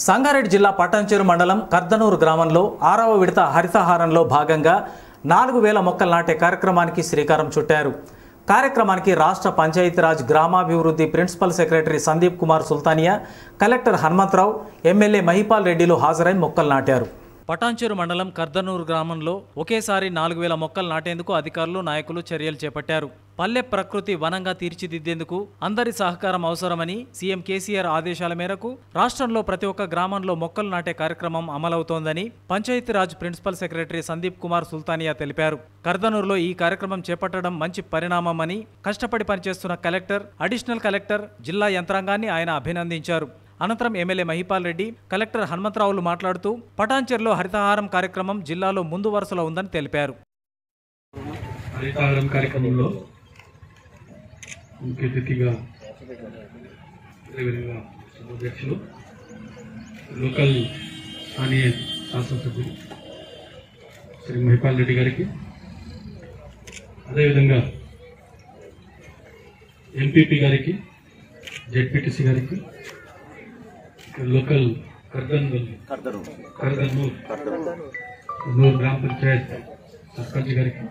సంగారెడ్డి జిల్లా పటాన్చేరు మండలం కర్దనూరు గ్రామంలో ఆరవ విడత హరితహారంలో భాగంగా నాలుగు వేల మొక్కలు నాటే కార్యక్రమానికి శ్రీకారం చుట్టారు కార్యక్రమానికి రాష్ట్ర పంచాయతీరాజ్ గ్రామాభివృద్ధి principal secretary Sandeep Kumar Sultania collector Hanumantharao MLA Mahipal రెడ్డిలు హాజరై మొక్కలు నాటారు పటాన్చేరు మండలం కర్దనూరు గ్రామంలో ఒకేసారి నాలుగు వేల మొక్కలు నాటేందుకు అధికారులు నాయకులు చర్యలు చేపట్టారు పల్లె ప్రకృతి వనంగా తీర్చిదిద్దేందుకు అందరి సహకారం అవసరమని సీఎం కేసీఆర్ ఆదేశాల మేరకు రాష్ట్రంలో ప్రతి ఒక్క గ్రామంలో మొక్కలు నాటే కార్యక్రమం అమలవుతోందని పంచాయతీరాజ్ ప్రిన్సిపల్ సెక్రటరీ సందీప్ కుమార్ సుల్తానియా తెలిపారు కర్దనూరులో ఈ కార్యక్రమం చేపట్టడం మంచి పరిణామమని కష్టపడి పనిచేస్తున్న కలెక్టర్ అడిషనల్ కలెక్టర్ జిల్లా యంత్రాంగాన్ని ఆయన అభినందించారు అనంతరం ఎమ్మెల్యే మహిపాల్ రెడ్డి కలెక్టర్ హనుమంతరావులు మాట్లాడుతూ పటాన్చెర్లో హరితహారం కార్యక్రమం జిల్లాలో ముందు వరుసలో ఉందని తెలిపారు హరితారం కార్యక్రమంలో ముఖ్య అతిథిగా అదేవిధంగా సభాధ్యక్షులు లోకల్ స్థానియ శాసనసభ్యులు శ్రీ మహిపాల్ రెడ్డి గారికి అదేవిధంగా ఎంపీపీ గారికి జెడ్పీటీసీ గారికి లోకల్ కర్దన్ కర్దన్నూర్ కర్నూలు గ్రామ పంచాయత్ సర్పంచ్ గారికి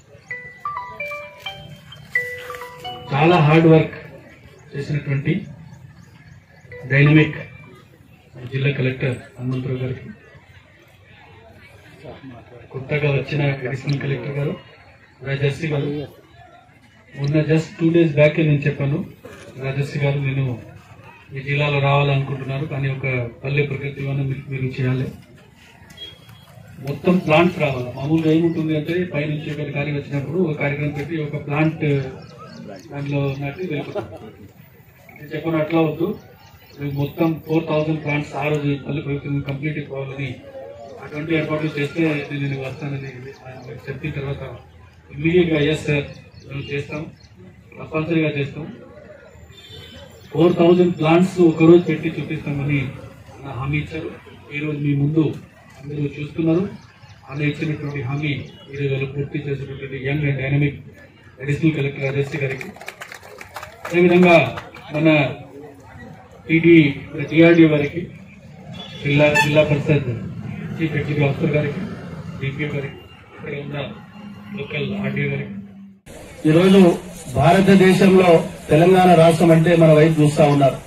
చాలా హార్డ్ వర్క్ చేసినటువంటి డైనమిక్ జిల్లా కలెక్టర్ హనుమంతరావు గారికి కొత్తగా వచ్చిన అడిషనల్ కలెక్టర్ గారు రాజర్షి గారు మొన్న జస్ట్ టూ డేస్ బ్యాక్ నేను చెప్పాను రాజర్షి గారు నేను ఈ జిల్లాలో రావాలనుకుంటున్నారు కానీ ఒక పల్లె ప్రకృతి వనం మీరు- మీరు చేయాలి మొత్తం ప్లాంట్స్ రావాలి మామూలుగా ఏముంటుంది అంటే పైనుంచి ఒక కార్యం వచ్చినప్పుడు ఒక కార్యక్రమం పెట్టి ఒక ప్లాంట్ దాంట్లో నాటి వెళ్ళిపోతాం నేను చెప్పను అట్లా వద్దు మేము మొత్తం ఫోర్ థౌసండ్ ప్లాంట్స్ ఆ రోజు పల్లె ప్రకృతి కంప్లీట్ అయిపోవాలని అటువంటి ఏర్పాట్లు చేస్తే నేను నేను వస్తానని ఆయన చెప్పిన తర్వాత ఇమ్మీడియట్ గా ఎస్ సార్ మేము చేస్తాం తప్పనిసరిగా చేస్తాం ఫోర్ థౌజండ్ ప్లాంట్స్ ఒకరోజు పెట్టి చూపిస్తామని నా హామీ ఇచ్చారు ఈరోజు మీ ముందు అందరూ చూస్తున్నారు ఆయన ఇచ్చినటువంటి హామీ ఈరోజు వాళ్ళు పూర్తి చేసినటువంటి young and dynamic additional collector Rajasree గారికి అదేవిధంగా మన టీడీ టీఆర్డీ వారికి జిల్లా Zilla Parishad chief executive officer గారికి డిపిఓ గారికి ఇక్కడ ఉన్న లోకల్ ఆర్డీఓ గారికి ఈరోజు భారతదేశంలో తెలంగాణ రాష్ట్రం అంటే మన వైపు చూస్తా ఉన్నారు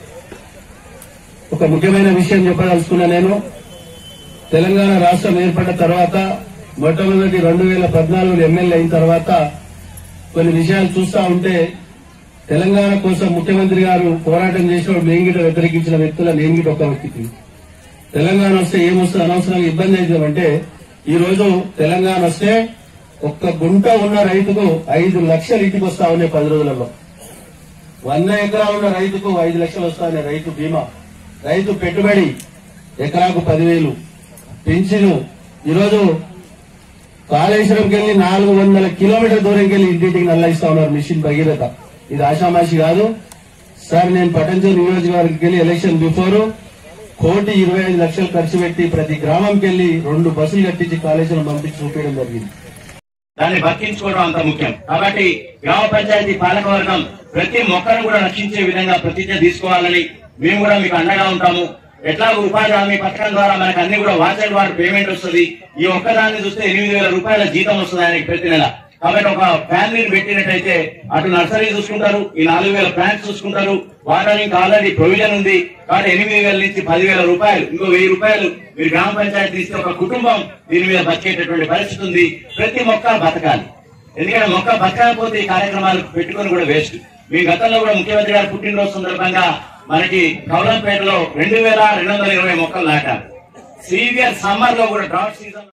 ఒక ముఖ్యమైన విషయం చెప్పదలుచుకున్నా నేను తెలంగాణ రాష్ట్రం ఏర్పడిన తర్వాత మొట్టమొదటి రెండు వేల పద్నాలుగులో ఎమ్మెల్యే అయిన తర్వాత కొన్ని విషయాలు చూస్తా ఉంటే తెలంగాణ కోసం ముఖ్యమంత్రి గారు పోరాటం చేసినప్పుడు మేము గిట్ట వ్యతిరేకించిన వ్యక్తుల నేను గిట్ట ఒక వ్యక్తికి తెలంగాణ వస్తే ఏమొస్తుంది అనవసరంగా ఇబ్బంది అవుతుందంటే ఈ రోజు తెలంగాణ వస్తే ఒక్క గుంట ఉన్న రైతుకు ఐదు లక్షలు ఇంటికి వస్తా ఉన్నాయి పది రోజులలో వంద ఎకరాలు ఉన్న రైతుకు ఐదు లక్షలు వస్తా ఉన్నాయి రైతు బీమా రైతు పెట్టుబడి ఎకరాకు పదివేలు పెన్షన్ ఈరోజు కాళేశ్వరంకి వెళ్లి నాలుగు వందల కిలోమీటర్ దూరంకి వెళ్లి ఇంటింటికి నల్ల ఇస్తా ఉన్నారు మిషన్ భగీరథ ఇది ఆషామాషి కాదు సార్ నేను పటంచూరు నియోజకవర్గంకి వెళ్ళి ఎలక్షన్ బిఫోర్ కోటి ఇరవై ఐదు లక్షలు ఖర్చు పెట్టి ప్రతి గ్రామంకి వెళ్లి రెండు బస్సులు కట్టించి కాళేశ్వరం పంపించి చూపించడం జరిగింది దాన్ని బతికించుకోవడం అంత ముఖ్యం కాబట్టి గ్రామ పంచాయతీ పాలకవర్గం ప్రతి మొక్కను కూడా రక్షించే విధంగా ప్రతిజ్ఞ తీసుకోవాలని మేము కూడా మీకు అండగా ఉంటాము ఎట్లా ఉపాధి హామీ పథకం ద్వారా మనకు అన్ని కూడా వాచర్ వారి పేమెంట్ వస్తుంది ఈ ఒక్కదాన్ని చూస్తే ఎనిమిది వేల రూపాయల జీతం వస్తుంది ఆయనకి ప్రతి నెల కాబట్టి ఒక ఫ్యామిలీని పెట్టినట్టయితే అటు నర్సరీ చూసుకుంటారు ఈ నాలుగు వేల ప్లాంట్స్ చూసుకుంటారు వాటరింగ్ ఆల్రెడీ ప్రొవిజన్ ఉంది కాబట్టి ఎనిమిది వేల నుంచి పదివేల రూపాయలు ఇంకో వెయ్యి రూపాయలు మీరు గ్రామ పంచాయతీ ఇస్తే ఒక కుటుంబం దీని మీద బతికేటటువంటి పరిస్థితి ఉంది ప్రతి మొక్క బతకాలి ఎందుకంటే మొక్క బతకకపోతే ఈ కార్యక్రమాలు పెట్టుకొని కూడా వేస్ట్ మీ గతంలో కూడా ముఖ్యమంత్రి గారు పుట్టినరోజు సందర్భంగా మనకి కౌలంపేటలో రెండు వేల రెండు వందల ఇరవై మొక్కలు నాటారు సీవియర్ సమ్మర్ లో కూడా డ్రాట్ సీజన్